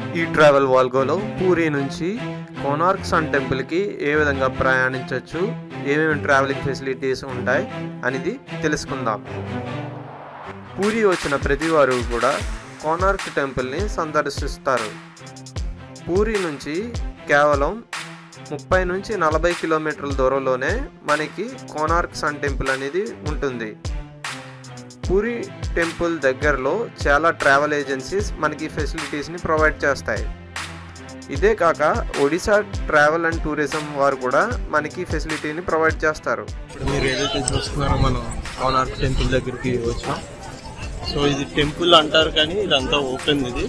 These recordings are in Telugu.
ఈ ట్రావెల్ వాల్గోలో పూరి నుంచి కోనార్క్ సన్ టెంపుల్కి ఏ విధంగా ప్రయాణించవచ్చు ఏమేమి ట్రావెలింగ్ ఫెసిలిటీస్ ఉంటాయి అనేది తెలుసుకుందాం పూరి వచ్చిన ప్రతి వారు కూడా కోనార్క్ టెంపుల్ని సందర్శిస్తారు పూరి నుంచి కేవలం ముప్పై నుంచి నలభై కిలోమీటర్ల దూరంలోనే మనకి కోనార్క్ సన్ టెంపుల్ అనేది ఉంటుంది పూరి టెంపుల్ దగ్గరలో చాలా ట్రావెల్ ఏజెన్సీస్ మనకి ఫెసిలిటీస్ని ప్రొవైడ్ చేస్తాయి ఇదే కాక ఒడిశా ట్రావెల్ అండ్ టూరిజం వారు కూడా మనకి ఫెసిలిటీని ప్రొవైడ్ చేస్తారు ఇప్పుడు మీరు ఏదైతే చూస్తున్నారో మనం కోనార్క్ టెంపుల్ దగ్గరికి వచ్చాం సో ఇది టెంపుల్ అంటారు కానీ ఇదంతా ఓపెన్ ఇది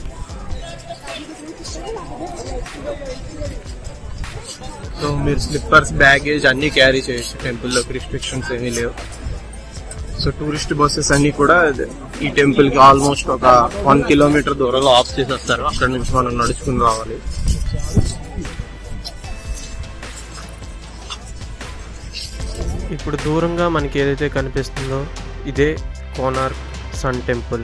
సో మీరు స్లిప్పర్స్ బ్యాగేజ్ అన్ని క్యారీ చేయొచ్చు టెంపుల్లోకి రిస్ట్రిక్షన్స్ ఏమీ లేవు సో టూరిస్ట్ బస్సెస్ అన్ని కూడా ఈ టెంపుల్ కి ఆల్మోస్ట్ ఒక వన్ కిలోమీటర్ దూరంలో ఆఫ్ చేసేస్తారు అక్కడ నుంచి మనం నడుచుకుని రావాలి ఇప్పుడు దూరంగా మనకి ఏదైతే కనిపిస్తుందో ఇదే Konark sun temple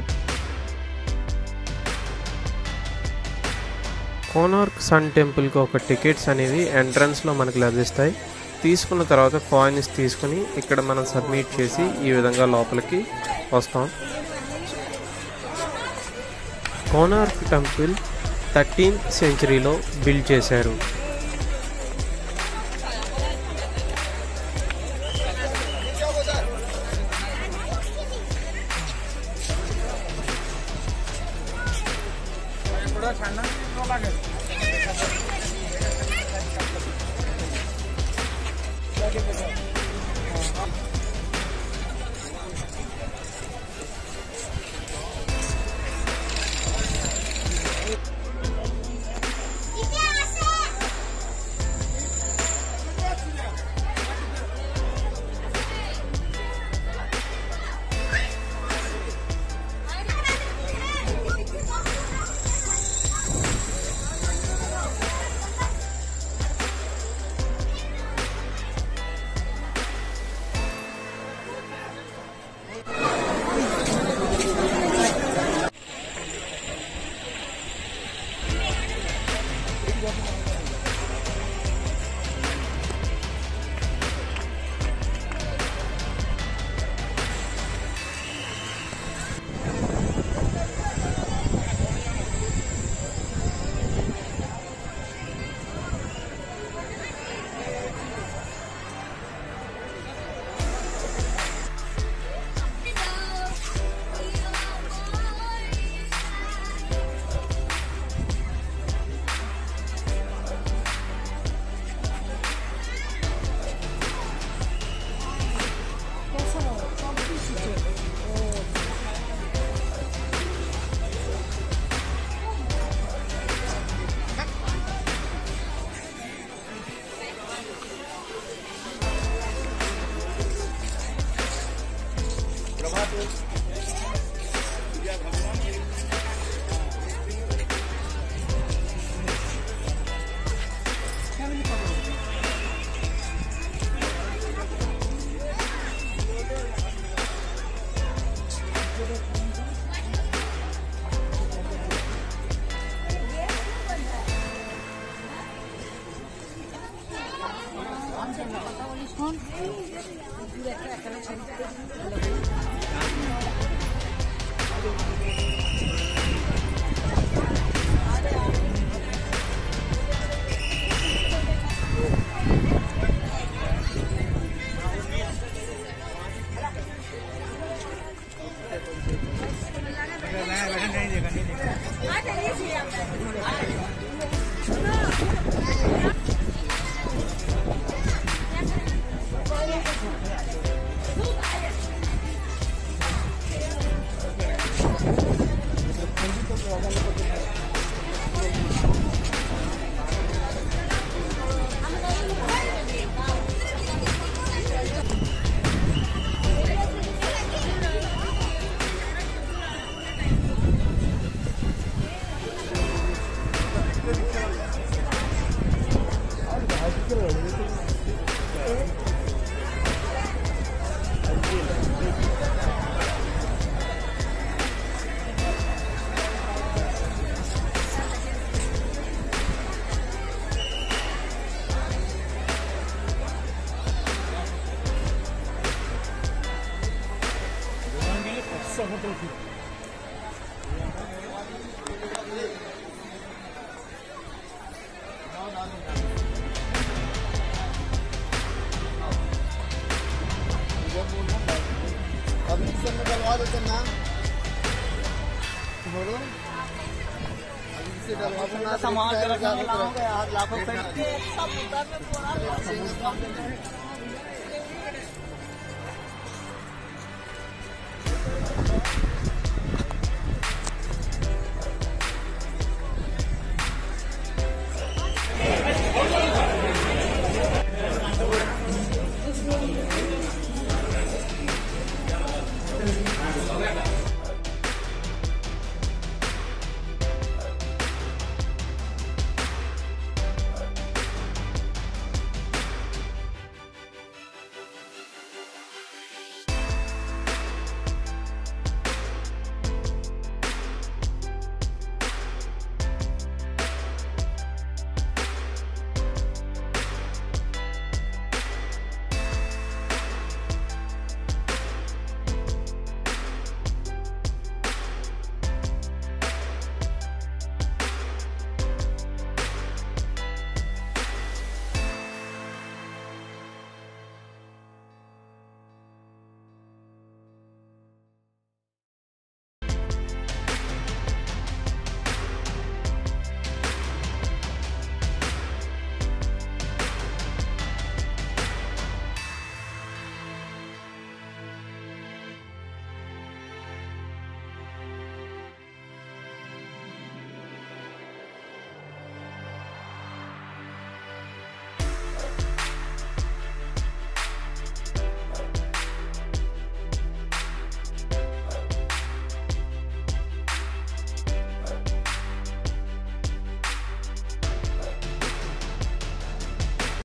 Konark sun టెంపుల్కి ఒక టికెట్స్ అనేవి ఎంట్రన్స్లో మనకు లభిస్తాయి తీసుకున్న తర్వాత కాయిన్స్ తీసుకుని ఇక్కడ మనం సబ్మిట్ చేసి ఈ విధంగా లోపలికి వస్తాం కోనార్క్ టెంపుల్ థర్టీన్త్ సెంచరీలో బిల్డ్ చేశారు सामान